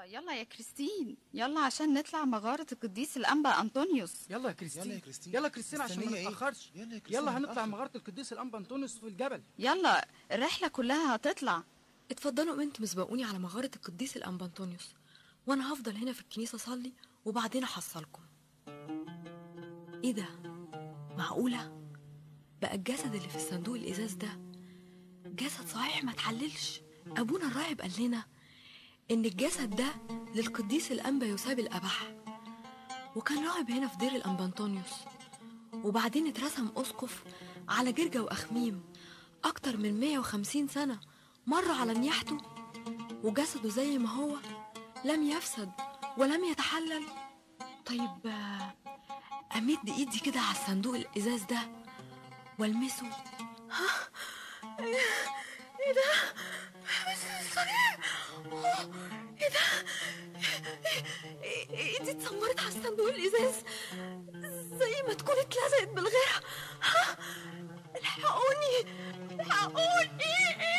يلا يلا يا كريستين يلا عشان نطلع مغارة القديس الأنبا أنطونيوس يلا يا كريستين يلا يا كريستين. يلا كريستين عشان ما مستنية إيه؟ نتاخرش يلا يا كريستين، يلا هنطلع هنتأخر. مغاره القديس الانبا انطونيوس في الجبل يلا الرحلة كلها هتطلع اتفضلوا انتوا مسبقوني على مغارة القديس الأنبا أنطونيوس وأنا هفضل هنا في الكنيسة أصلي وبعدين أحصلكم إيه ده؟ معقولة؟ بقى الجسد اللي في الصندوق الإزاز ده جسد صحيح ما تحللش أبونا الراهب قال لنا إن الجسد ده للقديس الأنبا يوساب الأبح وكان راهب هنا في دير الأنبا أنطونيوس وبعدين اترسم أسقف على جرجة وأخميم أكتر من 150 سنة مر على نياحته وجسده زي ما هو لم يفسد ولم يتحلل طيب آه، أمد إيدي كده على الصندوق الإزاز ده والمسه ها ايه ده صريح ايه ده إيه- ايدي اتسمرت على الصندوق الازاز زي ما تكون اتلزقت بالغيره ها الحقوني الحقوني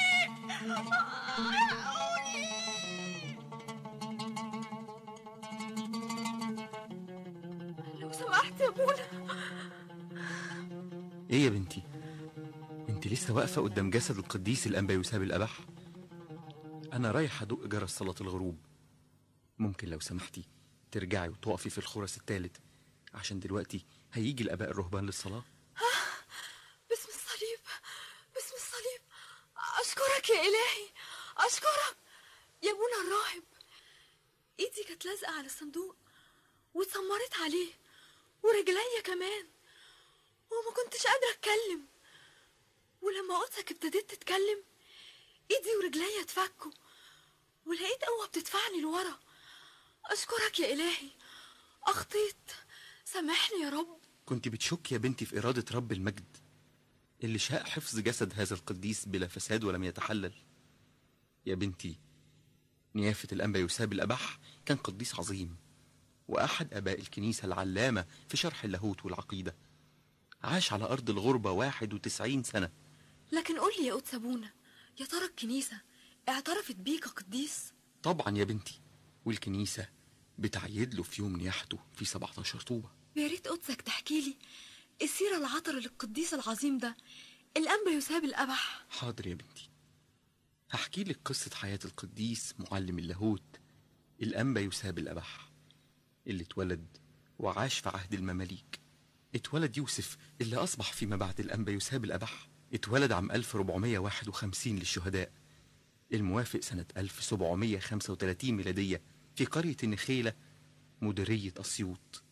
الحقوني لو سمحت يا ابونا ايه يا بنتي انت لسه واقفه قدام جسد القديس الانبا يوساب الابح انا رايح ادق جرس صلاه الغروب ممكن لو سمحتي ترجعي وتقفي في الخرس الثالث عشان دلوقتي هيجي الاباء الرهبان للصلاه باسم الصليب باسم الصليب أشكرك يا إلهي أشكرك يا ابونا الراهب إيدي كانت لازقة على الصندوق واتسمرت عليه ورجليا كمان وما كنتش قادرة أتكلم ولما قدسك ابتديت تتكلم إيدي ورجليا اتفكوا ولقيت قوة بتدفعني لورا أشكرك يا إلهي أخطيت سامحني يا رب كنت بتشك يا بنتي في اراده رب المجد اللي شاء حفظ جسد هذا القديس بلا فساد ولم يتحلل يا بنتي نيافه الانبا يوساب الابح كان قديس عظيم واحد اباء الكنيسه العلامه في شرح اللاهوت والعقيده عاش على ارض الغربه 91 سنه لكن قول لي يا قدس ابونا يا ترى الكنيسة اعترفت بيك كقديس طبعا يا بنتي والكنيسة بتعيد له في يوم نياحته في 17 طوبة يا ريت قدسك تحكي لي السيرة العطرة للقديس العظيم ده الأنبا يساب الأبح حاضر يا بنتي هحكي لك قصة حياة القديس معلم اللاهوت الأنبا يساب الأبح اللي اتولد وعاش في عهد المماليك اتولد يوسف اللي أصبح فيما بعد الأنبا يساب الأبح اتولد عام 1451 للشهداء الموافق سنة 1735 ميلادية في قرية النخيلة مديرية أسيوط